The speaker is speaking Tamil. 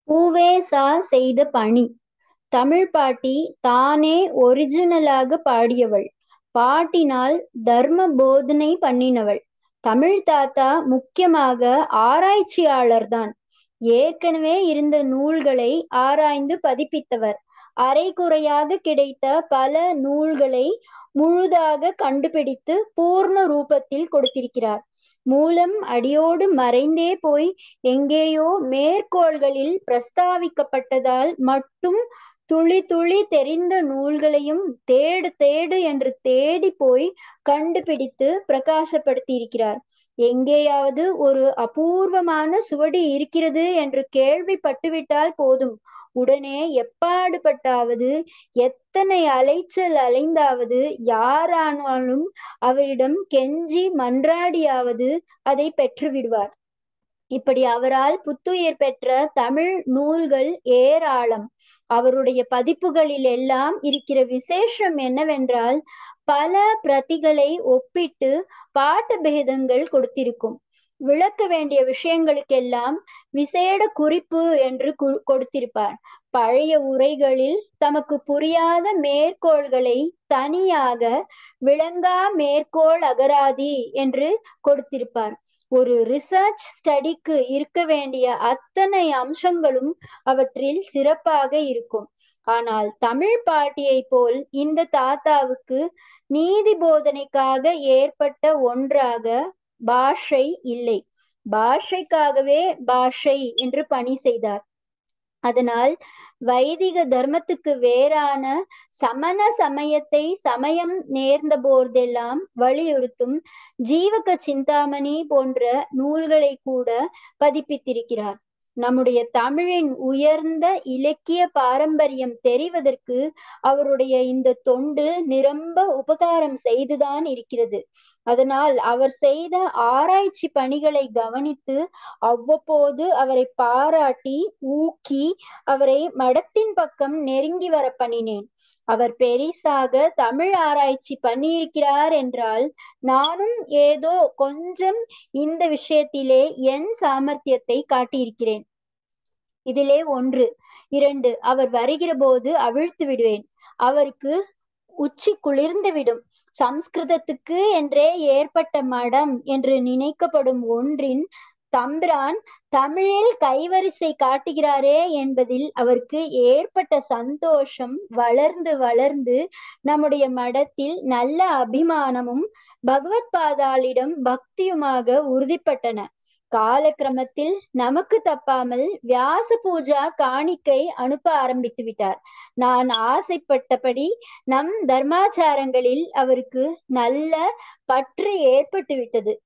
உ.வே.சா செய்த பணி தமிழ்ப் பாட்டி தானே ஒரிஜினலாக பாடியவள். பாட்டினால் தர்ம போதனை பண்ணினவள். தமிழ்த் தாத்தா முக்கியமாக ஆராய்ச்சியாளர்தான். ஏற்கெனவே இருந்த நூல்களை ஆராய்ந்து பதிப்பித்தவர். அரைகுறையாகக் கிடைத்த பல நூல்களை முழுதாகக் கண்டுபிடித்து பூர்ண ரூபத்தில் கொடுத்திருக்கிறார். மூலம் அடியோடு மறைந்தே போய் எங்கேயோ மேற்கோள்களில் பிரஸ்தாபிக்கப்பட்டதால் மட்டும் துளி துளி தெரிந்த நூல்களையும் தேடு தேடு என்று தேடிப் போய்க் கண்டுபிடித்துப் பிரகாசப்படுத்தியிருக்கிறார். எங்கேயாவது ஒரு அபூர்வமான சுவடி இருக்கிறது என்று கேள்விப்பட்டுவிட்டால் போதும், உடனே எப்பாடுபட்டாவது எத்தனை அலைச்சல் அலைந்தாவது யாரானாலும் அவரிடம் கெஞ்சி மன்றாடியாவது அதைப் பெற்றுவிடுவார். இப்படி அவரால் புத்துயிர் பெற்ற தமிழ் நூல்கள் ஏராளம். அவருடைய பதிப்புகளிலெல்லாம் இருக்கிற விசேஷம் என்னவென்றால் பல பிரதிகளை ஒப்பிட்டுப் பாட்டபேதங்கள் கொடுத்திருக்கும். விளக்க வேண்டிய விஷயங்களுக்கெல்லாம் விசேட குறிப்பு என்று கொடுத்திருப்பார். பழைய உரைகளில் தமக்குப் புரியாத மேற்கோள்களைத் தனியாக விளங்கா மேற்கோள் அகராதி என்று கொடுத்திருப்பார். ஒரு ரிசர்ச் ஸ்டடிக்கு இருக்க வேண்டிய அத்தனை அம்சங்களும் அவற்றில் சிறப்பாக இருக்கும். ஆனால் தமிழ்ப் பாட்டியைப் போல் இந்தத் தாத்தாவுக்கு நீதி போதனைக்காக ஏற்பட்ட ஒன்றாக பாஷை இல்லை. பாஷைக்காகவே பாஷை என்று பணி செய்தார். அதனால் வைதிக தர்மத்துக்கு வேறான சமண சமயத்தைச் சமயம் நேர்ந்தபோதெல்லாம் வலியுறுத்தும் ஜீவக சிந்தாமணி போன்ற நூல்களைக்கூடப் பதிப்பித்திருக்கிறார். நம்முடைய தமிழின் உயர்ந்த இலக்கியப் பாரம்பரியம் தெரிவதற்கு அவருடைய இந்தத் தொண்டு நிரம்ப உபகாரம் செய்துதான் இருக்கிறது. அதனால் அவர் செய்த ஆராய்ச்சிப் பணிகளைக் கவனித்து அவ்வப்போது அவரைப் பாராட்டி ஊக்கி அவரை மடத்தின் பக்கம் நெருங்கி வரப் பண்ணினேன். அவர் பெரிசாக தமிழ் ஆராய்ச்சி பண்ணியிருக்கிறார் என்றால் நானும் ஏதோ கொஞ்சம் இந்த விஷயத்திலே என் சாமர்த்தியத்தைக் காட்டியிருக்கிறேன். இதிலே ஒன்று, இரண்டு அவர் வருகிறபோது அவிழ்த்துவிடுவேன். அவருக்கு உச்சி குளிர்ந்துவிடும். சம்ஸ்கிருதத்துக்கு என்றே ஏற்பட்ட மடம் என்று நினைக்கப்படும் ஒன்றின் தம்பிரான் தமிழில் கைவரிசை காட்டுகிறாரே என்பதில் அவருக்கு ஏற்பட்ட சந்தோஷம் வளர்ந்து வளர்ந்து நம்முடைய மடத்தில் நல்ல அபிமானமும் பகவத்பாதாளிடம் பக்தியுமாக உறுதிப்பட்டன. கால கிரமத்தில் நமக்குத் தப்பாமல் வியாச பூஜா காணிக்கை அனுப்ப ஆரம்பித்துவிட்டார். நான் ஆசைப்பட்டபடி நம் தர்மாசாரங்களில் அவருக்கு நல்ல பற்று ஏற்பட்டுவிட்டது.